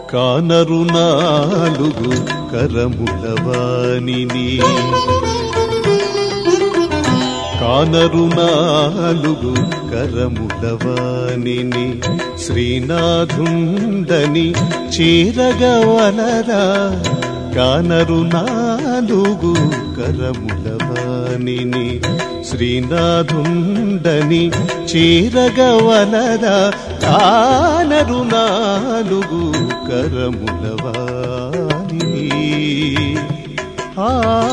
కానరు నాలుగు కరములవాణిని కానరు నాలుగు కరములవాణిని శ్రీనాథుండని చేరగవలరా కానరు నాలుగు కరములవాణిని శ్రీనాథుండని చేరగవలరా కానరు నాలుగు కరములవాణిని ఆ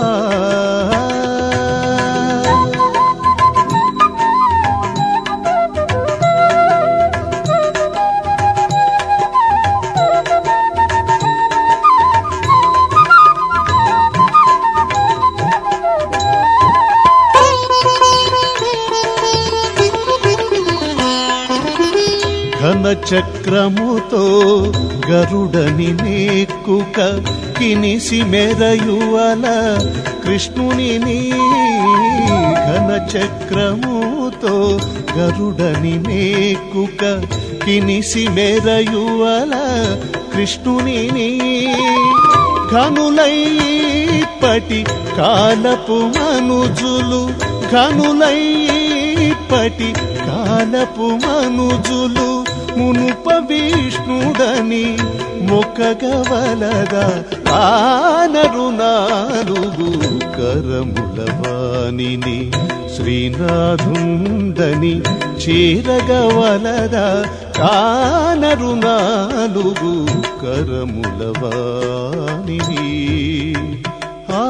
ఘన చక్రముతో గరుడని నేక్కుక కినిసి మెరయువల కృష్ణుని ఘన చక్రముతో గరుడని నేక్కుక కినిసి మెరయువల కృష్ణుని ఘనులైపటి కాలపు మనుజులు ఘనులైపటి కాలపు మనుజులు మునుప విష్ణుడని మొక్కగవలదా ఆనరు నాలుగు కరములవాణిని శ్రీనాథుండని చేరగవలదా కానరు నాలుగు కరములవాణిని ఆ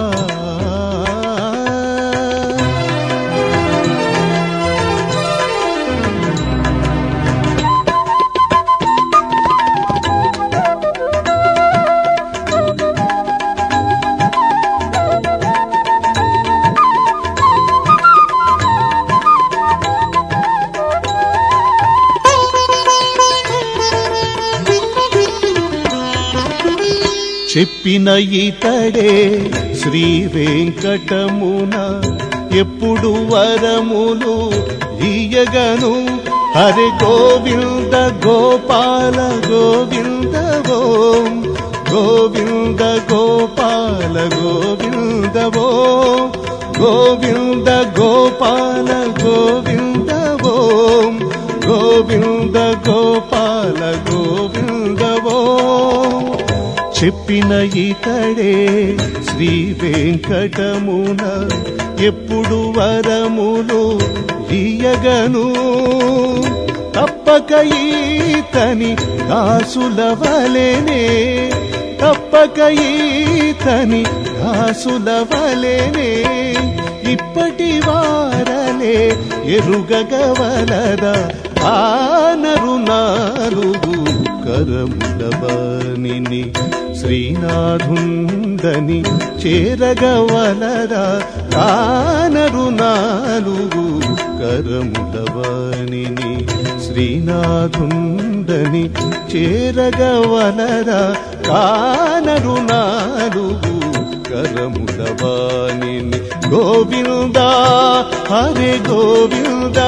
చెప్పిన ఇతడే శ్రీ వెంకటమున ఎప్పుడు వరములు ఇయగను హరి గోవింద గోపాల గోవింద ఓం గోవింద గోపాల గోవింద ఓం గోవింద గోపాల గోవింద ఓం గోవింద గోపాల గోవింద ఓం చెప్పిన ఇతడే శ్రీ వెంకటమున ఎప్పుడు వరములు ఇయగను తప్పక ఈతని దాసుల వలెనే తప్పక ఈతని దాసుల వలెనే ఇప్పటి వారలే ఎరుగగవలదా ఆనరు నాలుగు కరములవాణిని శ్రీనాథుందని చేరగవలరా కానరు నాలుగు కరములవాణిని శ్రీనాథుందని చేరగవలరా కానరు నాలుగు కరములవాణిని గోవింద హరే గోవింద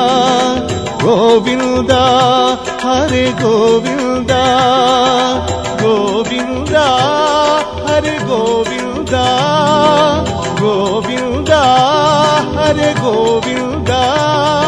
గోవింద హరే గోవింద గోవింద హరే గోవింద గోవింద హరే గోవింద